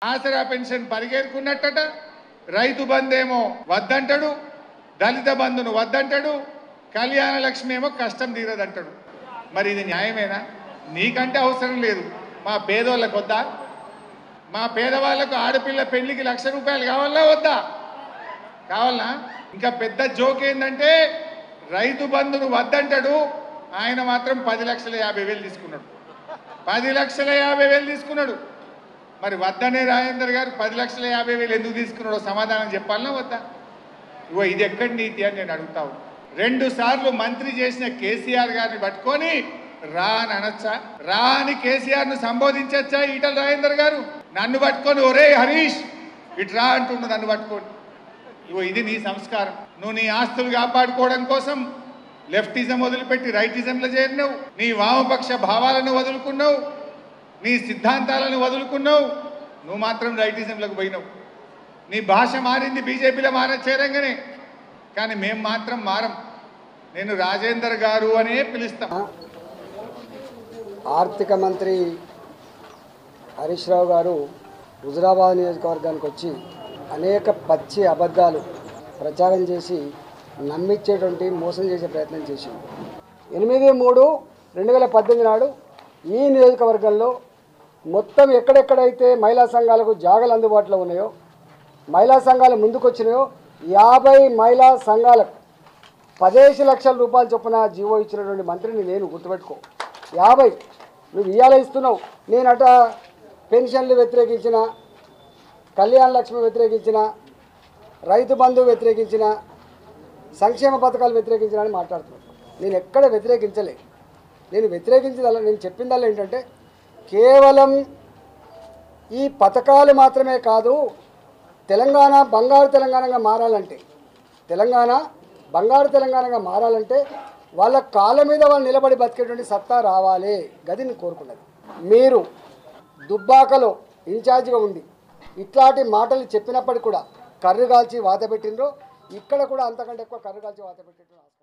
ఆసరా pension పరిగెరుకున్నట్టట రైతు బంధేమో వద్దంటాడు దళిత బంధును వద్దంటాడు కళ్యాణ లక్ష్మి ఏమో కష్టం తీరదంటాడు మరి ఇది న్యాయమేనా నీకంటే అవసరం లేదు మా పేదోళ్ళకు వద్దా మా పేదవాళ్లకు ఆడపిల్ల పెళ్లికి లక్ష రూపాయలు కావాలా వద్దా కావాలనా ఇంకా పెద్ద జోక్ ఏంటంటే రైతు బంధును వద్దంటాడు ఆయన మాత్రం పది లక్షల యాభై వేలు తీసుకున్నాడు పది లక్షల యాభై వేలు తీసుకున్నాడు మరి వద్దనే రాజేందర్ గారు పది లక్షల యాభై వేలు ఎందుకు తీసుకున్నాడో సమాధానం చెప్పాలనా వద్దా ఇగో ఇది ఎక్కడి నీతి అని నేను అడుగుతావు రెండు సార్లు మంత్రి చేసిన కేసీఆర్ గారిని పట్టుకొని రా అని అనొచ్చా రా అని కేసీఆర్ ను సంబోధించచ్చా ఈటల రాజేందర్ గారు నన్ను పట్టుకొని ఒరే హరీష్ ఇటు రా అంటుండు నన్ను పట్టుకొని ఇగో ఇది నీ సంస్కారం నువ్వు నీ ఆస్తులు కాపాడుకోవడం కోసం లెఫ్టిజం వదిలిపెట్టి రైటిజంలో చేరినావు నీ వామపక్ష భావాలను వదులుకున్నావు నీ సిద్ధాంతాలను వదులుకున్నావు నువ్వు మాత్రం రైటిజంలోకి పోయినావు నీ భాష మారింది బీజేపీలో మార చేరంగానే కానీ మేం మాత్రం మారం నేను రాజేందర్ గారు అనే పిలుస్తాం ఆర్థిక మంత్రి హరీష్ రావు గారు హుజురాబాద్ నియోజకవర్గానికి వచ్చి అనేక పచ్చి అబద్ధాలు ప్రచారం చేసి నమ్మించేటువంటి మోసం చేసే ప్రయత్నం చేసింది ఎనిమిది మూడు రెండు వేల పద్దెనిమిది నాడు ఈ నియోజకవర్గంలో మొత్తం ఎక్కడెక్కడైతే మహిళా సంఘాలకు జాగలు అందుబాటులో ఉన్నాయో మహిళా సంఘాలు ముందుకొచ్చినాయో యాభై మహిళా సంఘాలకు పదిహేను లక్షల రూపాయల చొప్పున జీవో ఇచ్చినటువంటి మంత్రిని నేను గుర్తుపెట్టుకో యాభై నువ్వు ఇవాళ ఇస్తున్నావు నేను అట పెన్షన్లు వ్యతిరేకించిన కళ్యాణ లక్ష్మి వ్యతిరేకించిన రైతు బంధు వ్యతిరేకించిన సంక్షేమ పథకాలు వ్యతిరేకించిన అని మాట్లాడుతున్నాను నేను ఎక్కడ వ్యతిరేకించలే నేను వ్యతిరేకించిందల్లా నేను చెప్పిందల్లా ఏంటంటే కేవలం ఈ పథకాలు మాత్రమే కాదు తెలంగాణ బంగారు తెలంగాణగా మారాలంటే తెలంగాణ బంగారు తెలంగాణగా మారాలంటే వాళ్ళ కాళ్ళ మీద వాళ్ళు నిలబడి బతికేటువంటి సత్తా రావాలి గది నేను కోరుకున్నది మీరు దుబ్బాకలో ఇన్ఛార్జిగా ఉండి ఇట్లాంటి మాటలు చెప్పినప్పటికీ కూడా కర్రు కాల్చి వాత పెట్టిండ్రు ఇక్కడ కూడా అంతకంటే ఎక్కువ కర్రు కాల్చి వాత పెట్టిండ్రు